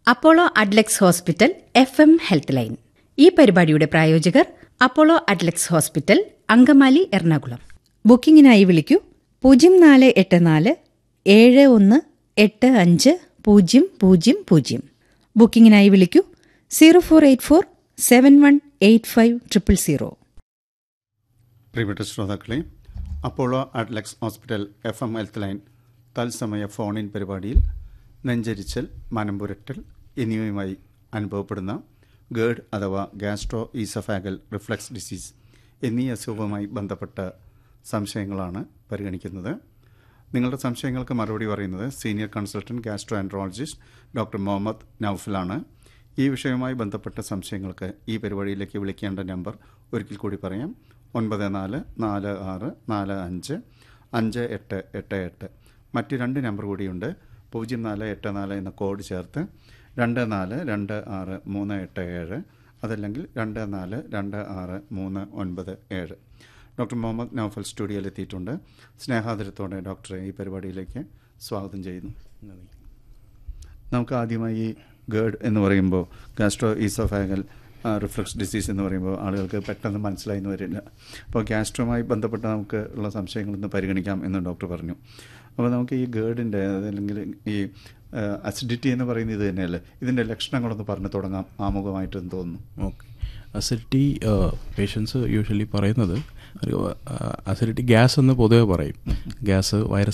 Apollo Adlux hospital FM എം line ലൈൻ ഈ പരിപാടിയുടെ പ്രായോജകർ Apollo Adlux hospital Angamaly Ernakulam ബുക്കിംഗിനായി വിളിക്കൂ പൂജ്യം നാല് എട്ട് നാല് ഏഴ് ഒന്ന് എട്ട് അഞ്ച് പൂജ്യം പൂജ്യം പൂജ്യം ബുക്കിംഗിനായി വിളിക്കൂ zero four eight four seven one eight five triple zero പ്രിയപ്പെട്ട ശ്രോതാക്കളെ അപ്പോളോ അഡ്ലക്സ് ഹോസ്പിറ്റൽ എഫ് എം ഹെൽത്ത് ലൈൻ തത്സമയ ഫോണിൻ പരിപാടിയിൽ നെഞ്ചരിച്ചൽ മനംപുരട്ടൽ എന്നിവയുമായി അനുഭവപ്പെടുന്ന ഗേഡ് അഥവാ ഗാസ്ട്രോ ഈസഫാഗൽ റിഫ്ലക്സ് ഡിസീസ് എന്നീ അസുഖവുമായി ബന്ധപ്പെട്ട സംശയങ്ങളാണ് പരിഗണിക്കുന്നത് നിങ്ങളുടെ സംശയങ്ങൾക്ക് മറുപടി പറയുന്നത് senior consultant gastro andrologist doctor Muhammad നൌഫലാണ് ഈ വിഷയവുമായി ബന്ധപ്പെട്ട സംശയങ്ങൾക്ക് ഈ പരിപാടിയിലേക്ക് വിളിക്കേണ്ട നമ്പർ ഒരിക്കൽ കൂടി പറയാം ഒൻപത് നാല് നാല് ആറ് നാല് അഞ്ച് അഞ്ച് എട്ട് എട്ട് എട്ട് മറ്റ് രണ്ട് നമ്പർ കൂടിയുണ്ട് പൂജ്യം നാല് എട്ട് നാല് എന്ന കോഡ് ചേർത്ത് രണ്ട് നാല് രണ്ട് ആറ് മൂന്ന് എട്ട് ഏഴ് അതല്ലെങ്കിൽ രണ്ട് നാല് രണ്ട് ആറ് മൂന്ന് ഒൻപത് ഏഴ് ഡോക്ടർ മുഹമ്മദ് നൌഫൽ സ്റ്റുഡിയോയിൽ എത്തിയിട്ടുണ്ട് സ്നേഹാദരത്തോടെ ഡോക്ടറെ ഈ പരിപാടിയിലേക്ക് സ്വാഗതം ചെയ്യുന്നു നമുക്ക് ആദ്യമായി ഈ ഗേഡ് എന്ന് പറയുമ്പോൾ ഗാസ്ട്രോ ഈസോഫാഗൽ റിഫ്ലക്സ് ഡിസീസ് എന്ന് പറയുമ്പോൾ ആളുകൾക്ക് പെട്ടെന്ന് മനസ്സിലായെന്ന് വരില്ല അപ്പോൾ ഗ്യാസ്ട്രോമായി ബന്ധപ്പെട്ട നമുക്ക് ഉള്ള സംശയങ്ങളൊന്ന് പരിഗണിക്കാം എന്ന് ഡോക്ടർ പറഞ്ഞു അപ്പോൾ നമുക്ക് ഈ ഗേഡിൻ്റെ അതല്ലെങ്കിൽ ഈ അസിഡിറ്റി എന്ന് പറയുന്നത് ഇത് തന്നെയല്ലേ ഇതിൻ്റെ ലക്ഷണങ്ങളൊന്ന് പറഞ്ഞു തുടങ്ങാം ആമുഖമായിട്ടെന്ന് തോന്നുന്നു ഓക്കെ അസിഡിറ്റി പേഷ്യൻസ് യൂഷ്വലി പറയുന്നത് ഒരു അസിഡിറ്റി ഗ്യാസ് എന്ന് പൊതുവെ പറയും ഗ്യാസ് വൈറസ്